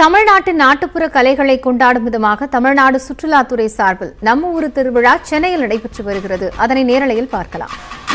தமிழ்நாட்டின் நாட்டுப்புற கலைகளை கொண்டாடும் விதமாக தமிழ்நாடு சுற்றுலாத்துறை சார்பில் நம்ம ஊரு திருவிழா சென்னையில் நடைபெற்று வருகிறது அதனை நேரலையில் பார்க்கலாம்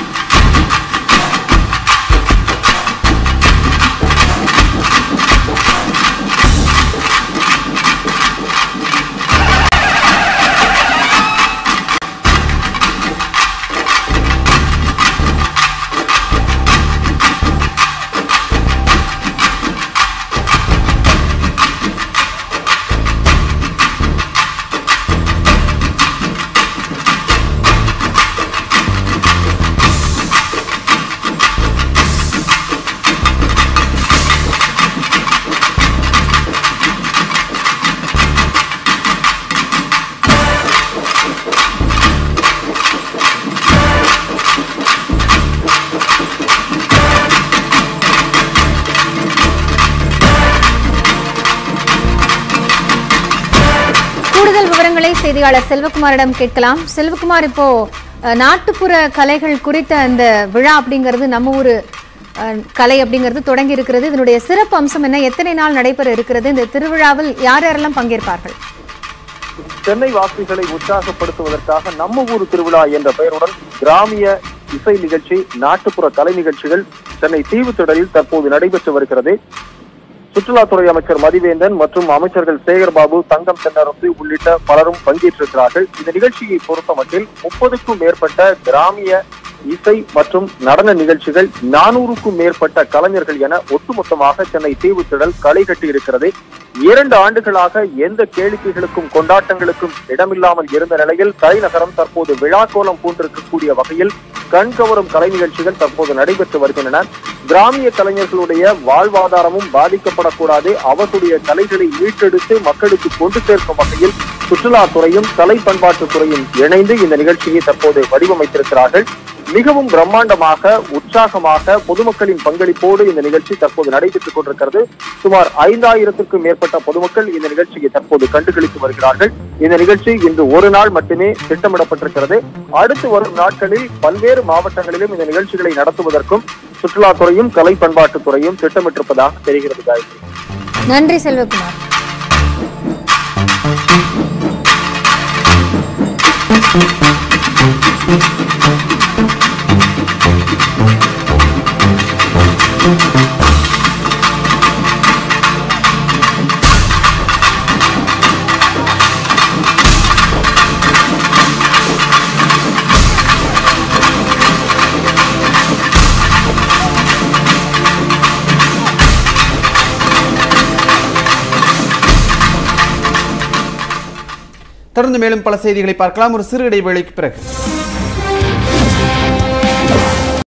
கூடுதல் விவரங்களை செய்தியாளர் செல்வகுமாரிடம் கேட்கலாம் செல்வகுமார் இப்போ அஹ், நாட்டுப்புற கலைகள் குறித்த அந்த விழா அப்படிங்கிறது நம்ம ஊரு அஹ், கலை அப்படிங்கிறது தொடங்கி இருக்கிறது இதனுடைய சிறப்பு அம்சம் என்ன எத்தனை நாள் நடைபெற இருக்கிறது இந்த திருவிழாவில் யார் யாரெல்லாம் பங்கேற்பார்கள் சென்னை வாசிகளை உற்சாகப்படுத்துவதற்காக நம்ம ஊர் திருவிழா என்ற பெயருடன் கிராமிய இசை நிகழ்ச்சி நாட்டுப்புற கலை நிகழ்ச்சிகள் சென்னை தீவுத்திடலில் தற்போது நடைபெற்று வருகிறது சுற்றுலாத்துறை அமைச்சர் மதிவேந்தன் மற்றும் அமைச்சர்கள் சேகர்பாபு தங்கம் தென்னரசு உள்ளிட்ட பலரும் பங்கேற்றிருக்கிறார்கள் இந்த நிகழ்ச்சியை பொறுத்தமட்டில் முப்பதுக்கும் மேற்பட்ட கிராமிய இசை மற்றும் நடன நிகழ்ச்சிகள் நானூறுக்கும் மேற்பட்ட கலைஞர்கள் என ஒட்டுமொத்தமாக சென்னை தீவுத்திடல் களை கட்டி இருக்கிறது இரண்டு ஆண்டுகளாக எந்த கேளிக்கைகளுக்கும் கொண்டாட்டங்களுக்கும் இடமில்லாமல் இருந்த நிலையில் தலைநகரம் தற்போது விழாக்கோலம் பூண்டிருக்கக்கூடிய வகையில் கண்கவரும் கலை நிகழ்ச்சிகள் தற்போது நடைபெற்று வருகின்றன கிராமிய கலைஞர்களுடைய வாழ்வாதாரமும் பாதிக்கப்படக்கூடாது அவர்களுடைய கலைகளை மீட்டெடுத்து மக்களுக்கு கொண்டு சேர்க்கும் வகையில் சுற்றுலாத்துறையும் கலை பண்பாட்டுத்துறையும் இணைந்து இந்த நிகழ்ச்சியை தற்போது வடிவமைத்திருக்கிறார்கள் மிகவும் பிரம்மாண்டமாக உற்சாகமாக பொதுமக்களின் பங்களிப்போடு இந்த நிகழ்ச்சி தற்போது நடைபெற்றுக் கொண்டிருக்கிறது சுமார் ஐந்தாயிரத்திற்கும் மேற்பட்ட பொதுமக்கள் இந்த நிகழ்ச்சியை தற்போது கண்டுகளித்து வருகிறார்கள் இந்த நிகழ்ச்சி இன்று ஒரு நாள் மட்டுமே திட்டமிடப்பட்டிருக்கிறது அடுத்து வரும் நாட்களில் பல்வேறு மாவட்டங்களிலும் இந்த நிகழ்ச்சிகளை நடத்துவதற்கும் சுற்றுலாத்துறையும் கலை பண்பாட்டுத்துறையும் திட்டமிட்டிருப்பதாக தெரிகிறது காயத்ரி நன்றி செல்வகுமார் தொடர்ந்து மேலும் பல செய்திகளை பார்க்கலாம் ஒரு சிறு இடைவேளைக்கு பிறகு